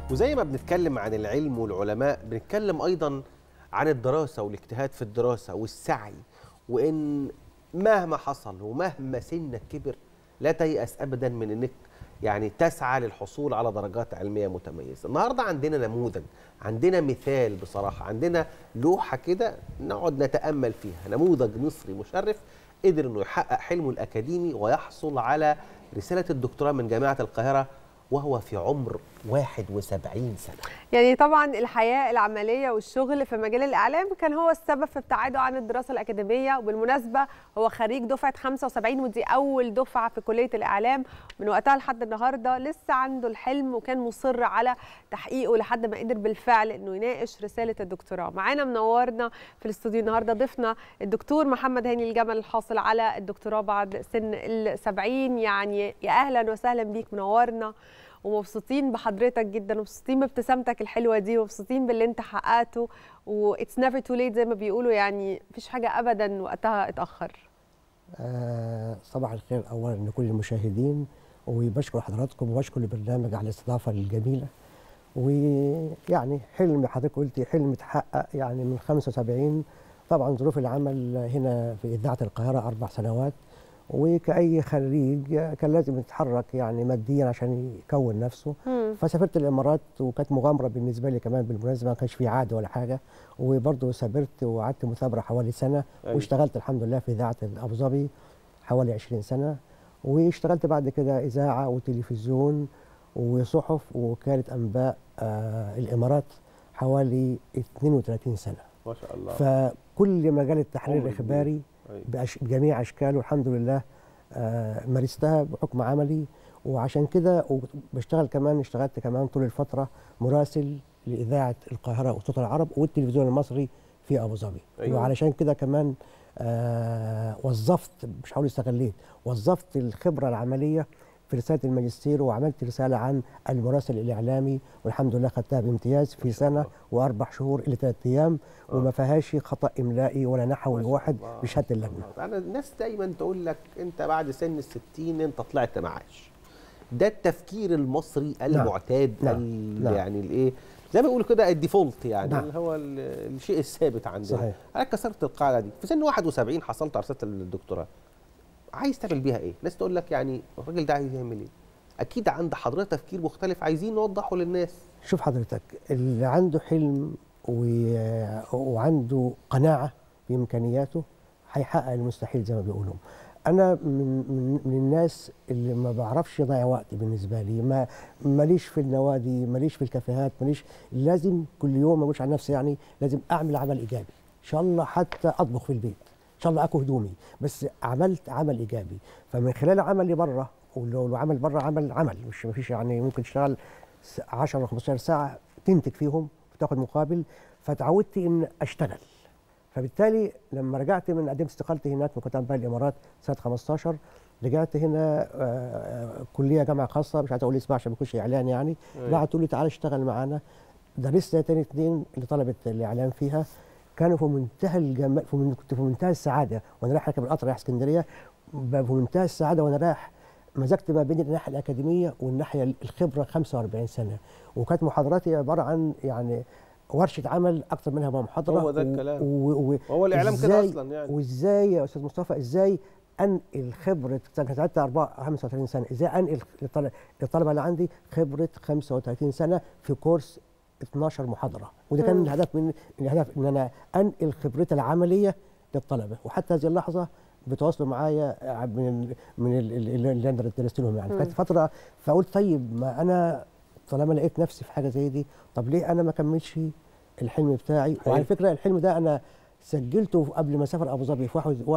وزي ما بنتكلم عن العلم والعلماء بنتكلم ايضا عن الدراسه والاجتهاد في الدراسه والسعي وان مهما حصل ومهما سنك كبر لا تيأس ابدا من انك يعني تسعى للحصول على درجات علميه متميزه. النهارده عندنا نموذج، عندنا مثال بصراحه، عندنا لوحه كده نقعد نتامل فيها، نموذج مصري مشرف قدر انه يحقق حلمه الاكاديمي ويحصل على رساله الدكتوراه من جامعه القاهره وهو في عمر 71 سنه. يعني طبعا الحياه العمليه والشغل في مجال الاعلام كان هو السبب في ابتعاده عن الدراسه الاكاديميه وبالمناسبه هو خريج دفعه 75 ودي اول دفعه في كليه الاعلام من وقتها لحد النهارده لسه عنده الحلم وكان مصر على تحقيقه لحد ما قدر بالفعل انه يناقش رساله الدكتوراه معانا منورنا في الاستوديو النهارده ضيفنا الدكتور محمد هاني الجمل الحاصل على الدكتوراه بعد سن ال 70 يعني يا اهلا وسهلا بيك منورنا ومبسوطين بحضرتك جدا ومبسوطين بابتسامتك الحلوه دي ومبسوطين باللي انت حققته واتس نيفر تو ليت زي ما بيقولوا يعني مفيش حاجه ابدا وقتها اتاخر آه صباح الخير اولا لكل المشاهدين وبشكر حضراتكم وبشكر البرنامج على الاستضافه الجميله ويعني حلم حضرتك قلتي حلم اتحقق يعني من 75 طبعا ظروف العمل هنا في اذاعه القاهره اربع سنوات وكأي خريج كان لازم يتحرك يعني ماديا عشان يكون نفسه مم. فسافرت الامارات وكانت مغامره بالنسبه لي كمان بالمناسبه ما كانش في عاده ولا حاجه وبرضه سافرت وقعدت مثابره حوالي سنه أيوة. واشتغلت الحمد لله في اذاعه ابو ظبي حوالي 20 سنه واشتغلت بعد كده اذاعه وتلفزيون وصحف ووكاله انباء آه الامارات حوالي 32 سنه ما شاء الله. فكل مجال التحرير عمر الاخباري أيوة. بأش- بجميع اشكاله الحمد لله آه، مارستها بحكم عملي وعشان كده بشتغل كمان اشتغلت كمان طول الفتره مراسل لاذاعه القاهره وصوت العرب والتلفزيون المصري في ابو ظبي أيوة. وعلشان كده كمان آه وظفت مش هقول استغليت وظفت الخبره العمليه في رساله الماجستير وعملت رساله عن المراسل الاعلامي والحمد لله خدتها بامتياز في سنه واربع شهور الى ثلاث ايام آه. وما فيهاش خطا املائي ولا نحوي ما شاء واحد الله. بشهاده اللجنه انا الناس دايما تقول لك انت بعد سن ال 60 انت طلعت معاش ده التفكير المصري المعتاد نعم. ال- نعم. يعني الايه زي ما بيقولوا كده الديفولت يعني نعم. اللي هو ال- الشيء الثابت عندنا صحيح. انا كسرت القاعده دي في سن 71 حصلت على رساله الدكتوراه عايز تعمل بيها ايه ناس تقول لك يعني الراجل ده عايز يعمل ايه اكيد عند حضرتك تفكير مختلف عايزين نوضحه للناس شوف حضرتك اللي عنده حلم و... وعنده قناعه بامكانياته هيحقق المستحيل زي ما بيقولوا انا من من, من الناس اللي ما بعرفش اضيع وقت بالنسبه لي ما ماليش في النوادي ماليش في الكافيهات ماليش لازم كل يوم ما اقولش عن نفسي يعني لازم اعمل عمل ايجابي ان شاء الله حتى اطبخ في البيت ان شاء الله اكو هدومي بس عملت عمل ايجابي فمن خلال عملي بره ولو لو عمل بره عمل عمل مش ما فيش يعني ممكن تشتغل س- 10 15 ساعه تنتج فيهم وتاخد مقابل فتعودت ان اشتغل فبالتالي لما رجعت من قدمت استقالتي هناك من كنت بقى الامارات سنه 15 رجعت هنا آه، آه، كليه جامعه خاصه مش عايز اقول اسمها عشان ما يكونش اعلان يعني أيوة. بعتوا لي تعالى اشتغل معانا درست تاني اتنين اللي طلبت الاعلام فيها كانوا في منتهى الجمال في من كنت في منتهى السعاده وانا رايح اركب القطر رايح اسكندريه ب- في منتهى السعاده وانا رايح مزجت ما بين الناحيه الاكاديميه والناحيه الخبره 45 سنه وكانت محاضراتي عباره عن يعني ورشه عمل اكثر منها ما محاضره هو ده و- الكلام. و- و- وهو الاعلام كده إزاي- اصلا يعني وازاي يا استاذ مصطفى ازاي انقل خبره كانت ساعتها 4 35 سنه ازاي انقل للطل- للطلبه اللي عندي خبره 35 سنه في كورس 12 محاضره وده كان مم. الهدف من الهدف ان انا انقل خبرتي العمليه للطلبه وحتى هذه اللحظه بتواصلوا معايا من ال- من ال- ال- اللي انا درست لهم يعني مم. كانت فتره فقلت طيب ما انا طالما لقيت نفسي في حاجه زي دي طب ليه انا ما اكملش الحلم بتاعي وعلى أيوة. فكره الحلم ده انا سجلته قبل ما اسافر ابو ظبي في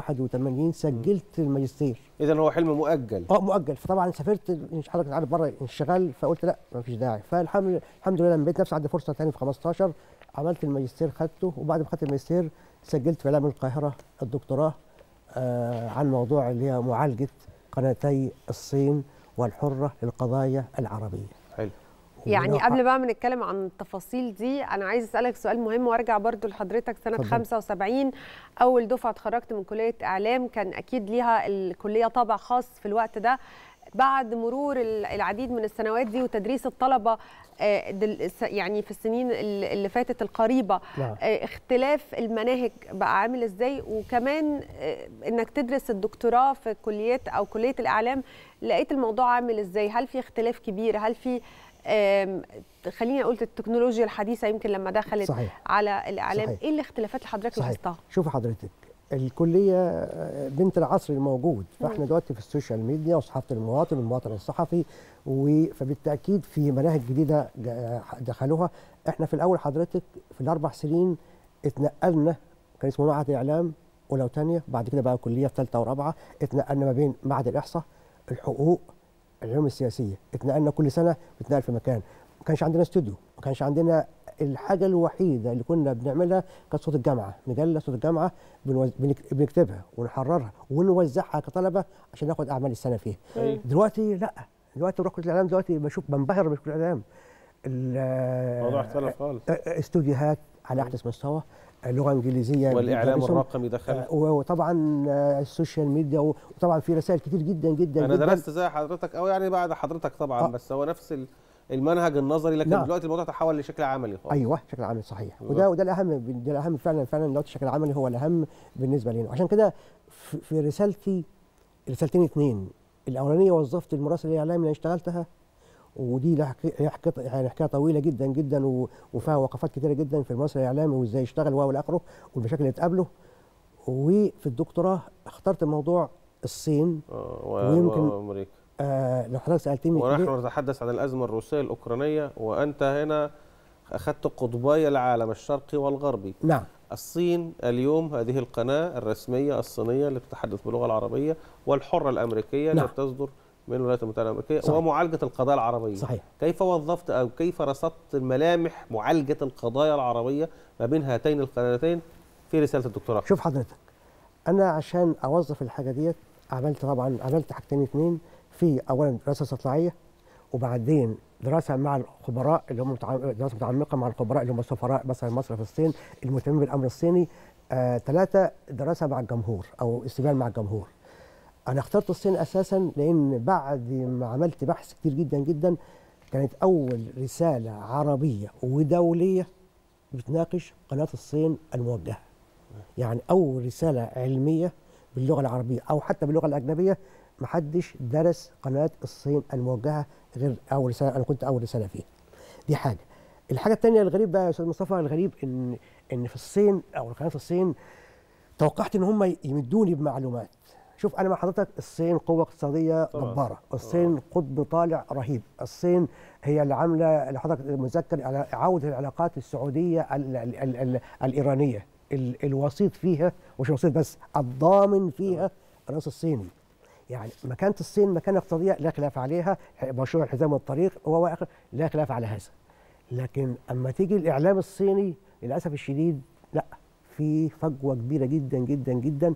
81 سجلت الماجستير اذا هو حلم مؤجل اه مؤجل فطبعا سافرت مش حضرتك عارف بره انشغال فقلت لا ما فيش داعي فالحمد الحمد لله لما لقيت نفسي عندي فرصه ثانيه في 15 عملت الماجستير خدته وبعد ما خدت الماجستير سجلت في اعلام القاهره الدكتوراه آه عن موضوع اللي هي معالجه قناتي الصين والحره للقضايا العربيه حلو يعني وده قبل بقى ما نتكلم عن التفاصيل دي انا عايز اسالك سؤال مهم وارجع برضو لحضرتك سنه اتفضل. 75 اول دفعه اتخرجت من كليه اعلام كان اكيد ليها الكليه طابع خاص في الوقت ده بعد مرور ال- العديد من السنوات دي وتدريس الطلبه آه، دل- س- يعني في السنين ال- اللي فاتت القريبه نعم. آه، اختلاف المناهج بقى عامل ازاي وكمان آه، انك تدرس الدكتوراه في كليات او كليه الاعلام لقيت الموضوع عامل ازاي هل في اختلاف كبير هل في آم، خليني اقول التكنولوجيا الحديثه يمكن لما دخلت صحيح. على الاعلام صحيح. ايه الاختلافات اللي حضرتك صحيح لاحظتها شوفي حضرتك الكليه آه، بنت العصر الموجود فاحنا دلوقتي في السوشيال ميديا وصحافه المواطن والمواطن الصحفي و- فبالتاكيد في مناهج جديده جا- دخلوها احنا في الاول حضرتك في الاربع سنين اتنقلنا كان اسمه معهد اعلام اولى وثانيه بعد كده بقى كليه في ثالثه ورابعه اتنقلنا ما بين معهد الاحصاء الحقوق العلوم السياسيه اتنقلنا كل سنه بنتنقل في مكان ما كانش عندنا استوديو ما كانش عندنا الحاجه الوحيده اللي كنا بنعملها كانت صوت الجامعه مجله صوت الجامعه بنوز... بنك- بنكتبها ونحررها ونوزعها كطلبه عشان ناخد اعمال السنه فيها أيوة. دلوقتي لا دلوقتي بروح كليه الاعلام دلوقتي بشوف بنبهر بكليه الاعلام ال- الموضوع اختلف خالص استوديوهات على احدث مستوى لغه انجليزيه والاعلام بيدرسهم. الرقمي دخل آه، وطبعا آه، السوشيال ميديا وطبعا في رسائل كتير جدا جدا انا جدا درست زي حضرتك او يعني بعد حضرتك طبعا آه. بس هو نفس ال- المنهج النظري لكن نعم. دلوقتي الموضوع تحول لشكل عملي خالص ايوه بشكل عام صحيح أيوة. وده وده الاهم ده الاهم فعلا فعلا دلوقتي الشكل العملي هو الاهم بالنسبه لنا عشان كده في في رسالتي رسالتين اثنين الاولانيه وظفت المراسل الاعلامي اللي أنا اشتغلتها ودي لها حكي- لها حكايه يعني حكايه طويله جدا جدا و- وفيها وقفات كتيره جدا في المراسل الاعلامي وازاي يشتغل والى اخره والمشاكل اللي تقابله وفي الدكتوراه اخترت موضوع الصين آه، و- ويمكن- وامريكا آه لو حضرتك سالتني ليه- ونحن نتحدث عن الازمه الروسيه الاوكرانيه وانت هنا اخذت قطبي العالم الشرقي والغربي نعم الصين اليوم هذه القناه الرسميه الصينيه اللي تتحدث باللغه العربيه والحره الامريكيه اللي نعم. بتصدر من الولايات المتحده الامريكيه صحيح. ومعالجه القضايا العربيه صحيح كيف وظفت او كيف رصدت ملامح معالجه القضايا العربيه ما بين هاتين القناتين في رساله الدكتوراه شوف حضرتك انا عشان اوظف الحاجه ديت عملت طبعا عملت حاجتين اتنين في اولا دراسه استطلاعيه وبعدين دراسه مع الخبراء اللي هم متع- دراسه متعمقه مع الخبراء اللي هم السفراء مثلا مصر في الصين المهتمين بالامر الصيني ثلاثه دراسه مع الجمهور او استبيان مع الجمهور انا اخترت الصين اساسا لان بعد ما عملت بحث كتير جدا جدا كانت اول رساله عربيه ودوليه بتناقش قناه الصين الموجهه يعني اول رساله علميه باللغه العربيه او حتى باللغه الاجنبيه محدش درس قناه الصين الموجهه غير اول رساله انا كنت اول رساله فيها دي حاجه الحاجه الثانيه الغريب بقى يا استاذ مصطفى الغريب ان ان في الصين او قناه الصين توقعت ان هم يمدوني بمعلومات شوف انا مع حضرتك الصين قوه اقتصاديه طبعاً. جباره الصين قطب طالع رهيب الصين هي اللي عامله اللي حضرتك متذكر على عوده العلاقات السعوديه ال ال ال ال الايرانيه ال الوسيط فيها مش الوسيط بس الضامن فيها الرئيس الصيني يعني مكانه الصين مكانه اقتصاديه لا خلاف عليها مشروع الحزام والطريق هو واخر لا خلاف على هذا لكن اما تيجي الاعلام الصيني للاسف الشديد لا في فجوه كبيره جدا جدا جدا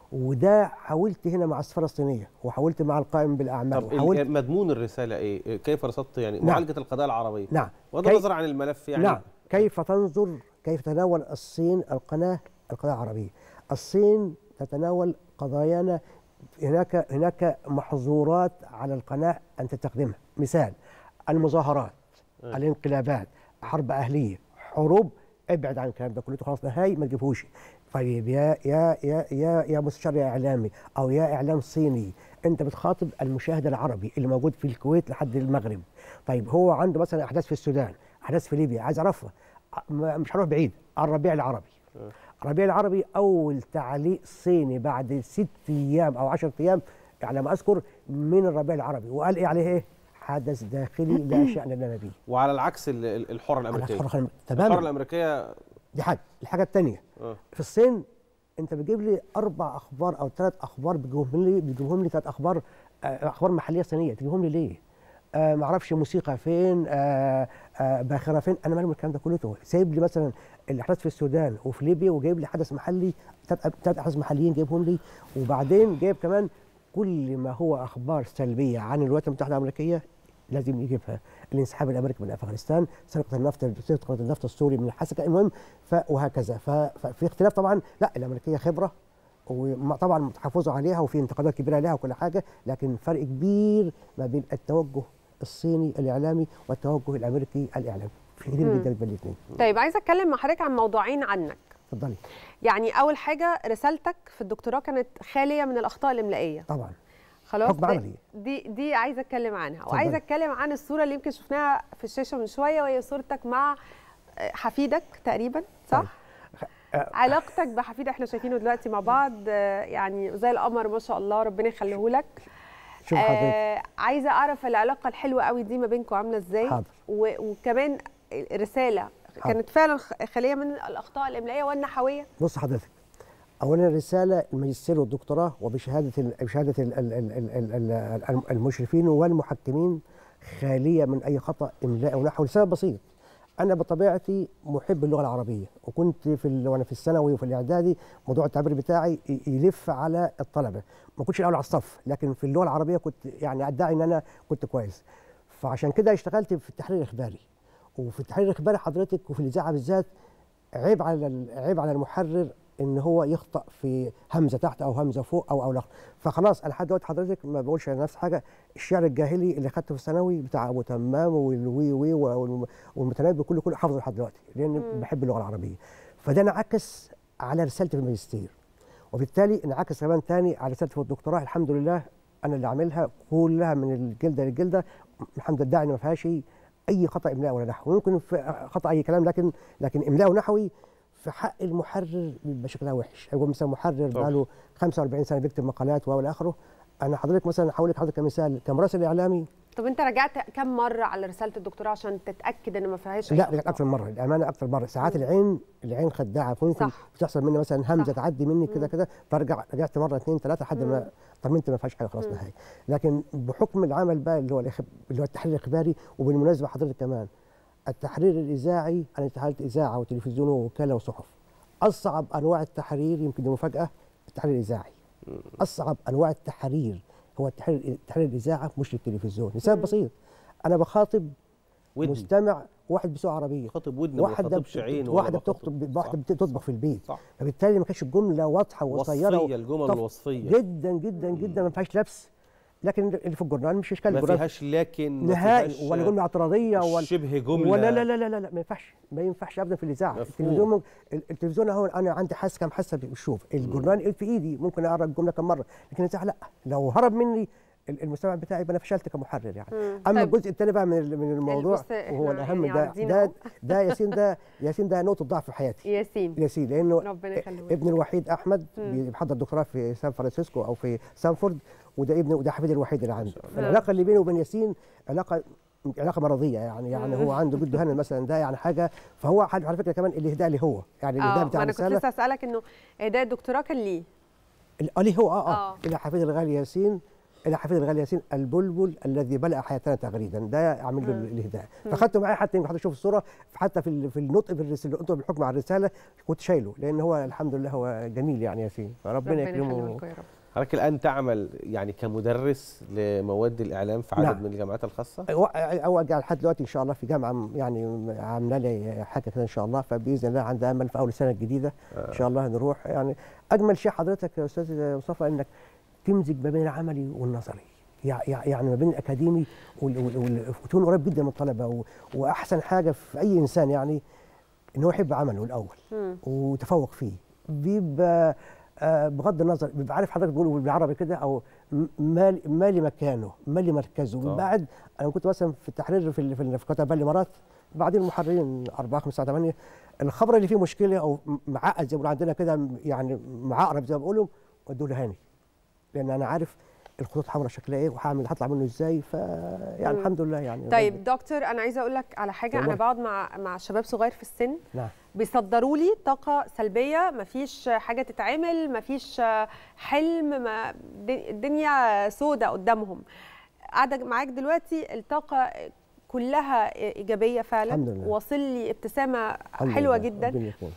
وده حاولت هنا مع السفاره الصينيه وحاولت مع القائم بالاعمال طب وحاولت ال- مضمون الرساله ايه كيف رصدت يعني نعم. معالجه القضايا العربيه نعم بغض كي- النظر عن الملف يعني نعم كيف تنظر كيف تتناول الصين القناه القضايا العربيه الصين تتناول قضايانا هناك هناك محظورات على القناه ان تستخدمها مثال المظاهرات أيوة. الانقلابات حرب اهليه حروب ابعد عن الكلام ده كله خلاص نهائي ما تجيبهوش طيب يا يا يا يا يا مستشار يا اعلامي او يا اعلام صيني انت بتخاطب المشاهد العربي اللي موجود في الكويت لحد المغرب طيب هو عنده مثلا احداث في السودان احداث في ليبيا عايز اعرفها ما- مش هروح بعيد على الربيع العربي الربيع العربي اول تعليق صيني بعد ست ايام او 10 ايام على ما اذكر من الربيع العربي وقال ايه عليه ايه حدث داخلي لا شان لنا به وعلى العكس ال- ال- الحره على الامريكيه الحرة الحره تماما الامريكيه دي حاجه الحاجه الثانيه آه. في الصين انت بتجيب لي اربع اخبار او ثلاث اخبار بتجيبهم لي بتجيبهم لي ثلاث اخبار آه، اخبار محليه صينيه تجيبهم لي ليه؟ آه ما اعرفش موسيقى فين آه آه باخره فين انا مالي من الكلام ده كله سايب لي مثلا الاحداث في السودان وفي ليبيا وجايب لي حدث محلي ثلاث ثلاث احداث محليين جايبهم لي وبعدين جايب كمان كل ما هو اخبار سلبيه عن الولايات المتحده الامريكيه لازم يجيبها الانسحاب الامريكي من افغانستان سرقه النفط سرقه النفط السوري من الحسكه المهم ف وهكذا ف- ففي اختلاف طبعا لا الامريكيه خبره وطبعا تحفظوا عليها وفي انتقادات كبيره عليها وكل حاجه لكن فرق كبير ما بين التوجه الصيني الاعلامي والتوجه الامريكي الاعلامي في كتير مم. جدا بين الاثنين طيب عايزه اتكلم مع حضرتك عن موضوعين عنك اتفضلي يعني اول حاجه رسالتك في الدكتوراه كانت خاليه من الاخطاء الاملائيه طبعا خلاص حكم دي- عملي. دي دي عايزه اتكلم عنها اتفضلي. وعايزه اتكلم عن الصوره اللي يمكن شفناها في الشاشه من شويه وهي صورتك مع آه، حفيدك تقريبا صح آه، علاقتك بحفيد احنا شايفينه دلوقتي مع بعض آه، يعني زي القمر ما شاء الله ربنا يخليه لك شوف حضرتك آه عايزه اعرف العلاقه الحلوه قوي دي ما بينكم عامله ازاي حاضر. و- وكمان رساله كانت فعلا خ- خاليه من الاخطاء الاملائيه والنحويه بص حضرتك اولا الرساله الماجستير والدكتوراه وبشهاده ال- بشهاده ال- ال- ال- ال- ال- ال- المشرفين والمحكمين خاليه من اي خطا املاء ونحو لسبب بسيط انا بطبيعتي محب اللغه العربيه وكنت في ال- وانا في الثانوي وفي الاعدادي موضوع التعبير بتاعي ي- يلف على الطلبه ما كنتش الاول على الصف لكن في اللغه العربيه كنت يعني ادعي ان انا كنت كويس فعشان كده اشتغلت في التحرير الاخباري وفي التحرير الاخباري حضرتك وفي الاذاعه بالذات عيب على ال- عيب على المحرر ان هو يخطا في همزه تحت او همزه فوق او او لا فخلاص انا لحد دلوقتي حضرتك ما بقولش على نفس حاجه الشعر الجاهلي اللي خدته في الثانوي بتاع ابو تمام والوي وي والم- والمتنبي كله كله حافظه لحد دلوقتي لان بحب اللغه العربيه فده انعكس على رسالتي في الماجستير وبالتالي انعكس كمان تاني على رسالتي في الدكتوراه الحمد لله انا اللي عاملها كلها من الجلده للجلده الحمد لله ان ما فيهاش اي خطا املاء ولا نحو ممكن في خطا اي كلام لكن لكن املاء ونحوي في حق المحرر بيبقى شكلها وحش هو مثلا محرر طبعا. بقاله 45 سنه بيكتب مقالات والى اخره انا حضرتك مثلا هقول لك حضرتك كمثال كمراسل اعلامي طب انت رجعت كم مره على رساله الدكتوراه عشان تتاكد ان ما فيهاش أي لا أخطاء؟ رجعت اكثر من مره الامانه اكثر مره ساعات مم. العين العين خداعه ممكن صح. بتحصل مني مثلا همزه صح. تعدي مني كده مم. كده فرجع رجعت مره اثنين ثلاثه لحد مم. ما طمنت ما فيهاش حاجه خلاص مم. نهائي لكن بحكم العمل بقى اللي هو الإخب... اللي هو التحرير الاخباري وبالمناسبه حضرتك كمان التحرير الاذاعي انا اشتغلت اذاعه وتلفزيون ووكاله وصحف اصعب انواع التحرير يمكن دي مفاجاه التحرير الاذاعي اصعب انواع التحرير هو التحرير تحرير الاذاعه مش التلفزيون لسبب مم. بسيط انا بخاطب ودن مستمع واحد بيسوق عربيه خاطب ودن ما واحده بخاطبش بت- عين ولا واحده بخاطب- بتخطب صح. واحده بتطبخ في البيت صح فبالتالي ما كانتش الجمله واضحه وقصيره وصفيه الجمل طف- الوصفيه جدا جدا جدا ما فيهاش لبس لكن اللي في الجورنال مش اشكال ما الجورنال فيهاش لكن ما نهائي فيهاش ولا جمله اعتراضيه ولا شبه جمله ولا لا لا لا لا, لا ما ينفعش ما ينفعش ابدا في الاذاعه مفهوم. التلفزيون ممكن- التلفزيون اهو انا عندي حاسه كام حاسه بشوف الجورنال في ايدي ممكن اقرا الجمله كم مره لكن الاذاعه لا لو هرب مني ال- المستمع بتاعي يبقى انا فشلت كمحرر يعني مم. اما طيب، الجزء الثاني بقى من ال- من الموضوع بص، إحنا وهو الاهم يعني ده عارضين ده أهو. ده ياسين ده ياسين ده نقطه ضعف في حياتي ياسين ياسين لانه ربنا يخليه لك. ابن الوحيد احمد مم. بيحضر دكتوراه في سان فرانسيسكو او في سانفورد وده ابني وده حفيدي الوحيد اللي عندي الله. فالعلاقه اللي بيني وبين ياسين علاقه علاقه مرضيه يعني يعني مم. هو عنده جده هنا مثلا ده يعني حاجه فهو حاجة على فكره كمان الاهداء اللي هو يعني الاهداء اه بتاع ما انا كنت الرساله لسه اسالك انه اهداء الدكتوراه كان ليه ال- اه ليه هو اه آه. اه الى حفيد الغالي ياسين الى حفيد الغالي ياسين البلبل الذي بلع حياتنا تغريدا ده عامل له مم. الاهداء مم. فاخدته معايا حتى يمكن حضرتك تشوف الصوره حتى في ال- في النطق بالرساله النطق بالحكم على الرساله كنت شايله لان هو الحمد لله هو جميل يعني ياسين فربنا ربنا يكرمه يخليه لكم يا رب حضرتك الان تعمل يعني كمدرس لمواد الاعلام في عدد نعم. من الجامعات الخاصه هو- او ارجع لحد دلوقتي ان شاء الله في جامعه يعني عامله لي حاجه كده ان شاء الله فباذن الله عندي امل في اول السنه الجديده ان شاء الله نروح يعني اجمل شيء حضرتك يا استاذ مصطفى انك تمزج ما بين العملي والنظري يع- يع- يعني ما بين الاكاديمي وال- وال- وال- وتكون قريب جدا من الطلبه و- واحسن حاجه في اي انسان يعني ان هو يحب عمله الاول مم. وتفوق فيه بيبقى آه، بغض النظر بيبقى عارف حضرتك بتقول بالعربي كده او م- مالي مالي مكانه مالي مركزه طبعا. من بعد انا كنت مثلا في التحرير في ال- في ال- في كتاب الامارات بعدين المحررين 4 5 8 الخبر اللي فيه مشكله او م- معقد زي ما بيقولوا عندنا كده م- يعني معقرب زي ما بيقولوا ودوا له هاني لان انا عارف الخطوط الحمراء شكلها ايه وهعمل هطلع منه ازاي ف يعني مم. الحمد لله يعني طيب دكتور انا عايزه اقول لك على حاجه انا اتفضل. بقعد مع مع شباب صغير في السن نعم بيصدروا لي طاقه سلبيه مفيش حاجه تتعمل مفيش حلم ما الدنيا سودة قدامهم قاعده معاك دلوقتي الطاقه كلها ايجابيه فعلا الحمد لله. واصل لي ابتسامه الحمد حلوه لله. جدا ربنا يكرمك.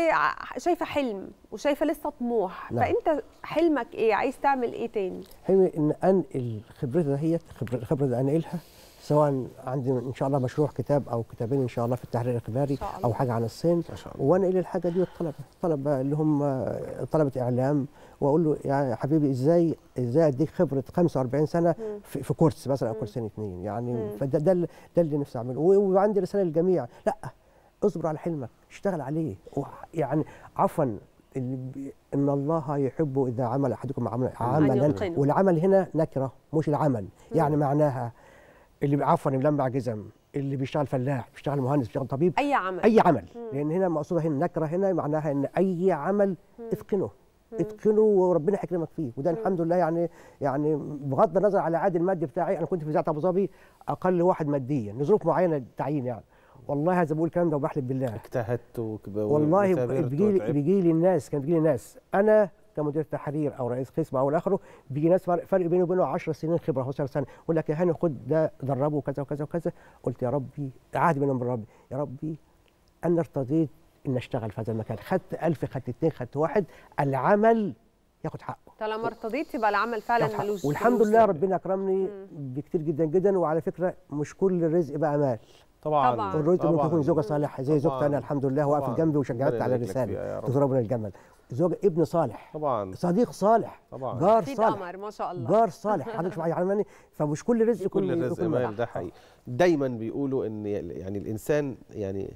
وشايفه حلم وشايفه لسه طموح نعم. فانت حلمك ايه عايز تعمل ايه تاني حلمي ان انقل خبرتي دهيت خبر- الخبره اللي انقلها سواء عندي ان شاء الله مشروع كتاب او كتابين ان شاء الله في التحرير الاخباري إن شاء الله. او حاجه عن الصين ما شاء الله وانا الى الحاجه دي الطلبه الطلبه اللي هم طلبه اعلام واقول له يا حبيبي ازاي ازاي اديك خبره 45 سنه مم. في, في كورس مثلا او مم. كورسين اثنين يعني مم. فده ده اللي- ده اللي نفسي اعمله و- وعندي رساله للجميع لا اصبر على حلمك اشتغل عليه وح- يعني عفوا اللي بي- ان الله يحب اذا عمل احدكم عمل عملا يتقنه. والعمل هنا نكره مش العمل يعني معناها اللي بي- عفوا اللي ملمع جزم اللي بيشتغل فلاح بيشتغل مهندس بيشتغل طبيب اي عمل اي عمل مم. لان هنا مقصوده هنا نكره هنا معناها ان اي عمل مم. اتقنه مم. اتقنه وربنا هيكرمك فيه وده مم. الحمد لله يعني يعني بغض النظر على العائد المادي بتاعي انا كنت في اذاعه ابو ظبي اقل واحد ماديا لظروف معينه تعيين يعني والله هذا بقول الكلام ده وبحلف بالله اجتهدت وكب- والله وثابرت بيجي لي وتعبت. بيجي لي الناس كان بيجي لي ناس انا كمدير تحرير او رئيس قسم او الاخره بيجي ناس فرق, فرق بيني وبينه 10 سنين خبره 11 سنه يقول لك يا هاني خد ده دربه وكذا وكذا وكذا قلت يا ربي عهد بينهم من ربي يا ربي انا ارتضيت ان اشتغل في هذا المكان خدت 1000 خدت اثنين خدت واحد العمل ياخد حقه طالما ارتضيت يبقى العمل فعلا ياخد حقه. ملوش والحمد ملوش لله ذنب. ربنا اكرمني بكتير جدا جدا وعلى فكره مش كل الرزق بقى مال طبعا طبعاً. الرزق ممكن طبعاً. يكون زوجه صالحه زي زوجتي انا الحمد لله طبعاً. واقف جنبي وشجعت ربنا على يبارك لك فيها يا الرساله رب. دكتور ابن الجمل زوج ابن صالح طبعا صديق صالح طبعا جار اكيد صالح قمر ما شاء الله جار صالح حضرتك شوف يعني فمش كل رزق كل يكون الرزق يكون مال مال. ده حقيقي دايما بيقولوا ان يعني الانسان يعني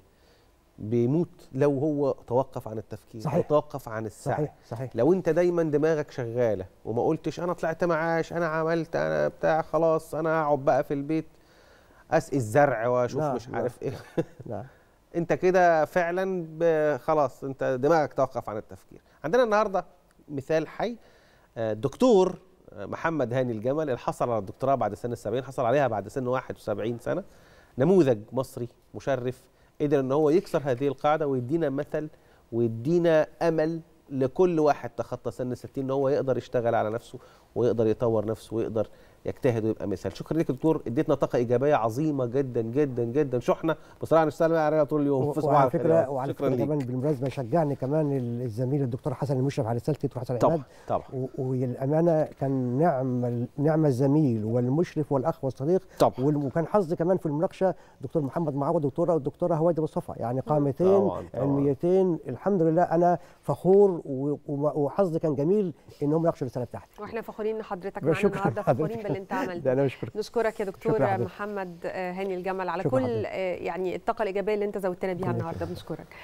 بيموت لو هو توقف عن التفكير صحيح. او توقف عن السعي صحيح صحيح لو انت دايما دماغك شغاله وما قلتش انا طلعت معاش انا عملت انا بتاع خلاص انا هقعد بقى في البيت اسقي الزرع واشوف لا، مش لا. عارف ايه نعم انت كده فعلا ب- خلاص انت دماغك توقف عن التفكير عندنا النهارده مثال حي آه، الدكتور آه، محمد هاني الجمل اللي حصل على الدكتوراه بعد سن السبعين حصل عليها بعد سن 71 سنة نموذج مصري مشرف قدر ان هو يكسر هذه القاعدة ويدينا مثل ويدينا امل لكل واحد تخطى سن 60 ان هو يقدر يشتغل على نفسه ويقدر يطور نفسه ويقدر يجتهد ويبقى مثال شكرا لك يا دكتور اديتنا طاقه ايجابيه عظيمه جدا جدا جدا شحنه بصراحه نشتغل عليها طول اليوم في صباح وعلى الخير يا فكره رب. وعلى شكرا فكره كمان ليك بالمناسبه شجعني كمان الزميل الدكتور حسن المشرف على رسالتي دكتور حسن طبعا عماد طبعا و- والامانه كان نعم نعم الزميل والمشرف والاخ والصديق طبعا وال- وكان حظي كمان في المناقشه دكتور محمد معوض دكتوره والدكتوره هويدا ابو صفا يعني قامتين طبعاً، طبعاً. علميتين الحمد لله انا فخور و- وم- وحظي كان جميل ان هم ناقشوا الرساله بتاعتي واحنا فخورين ان حضرتك معانا شكراً النهارده حضرتك. فخورين باللي انت ده عملته انا بشكرك نشكرك يا دكتور شكراً حضرتك. محمد آه، هاني الجمل على شكراً كل حضرتك. آه، يعني الطاقه الايجابيه اللي انت زودتنا بيها ربنا النهارده يخليك. بنشكرك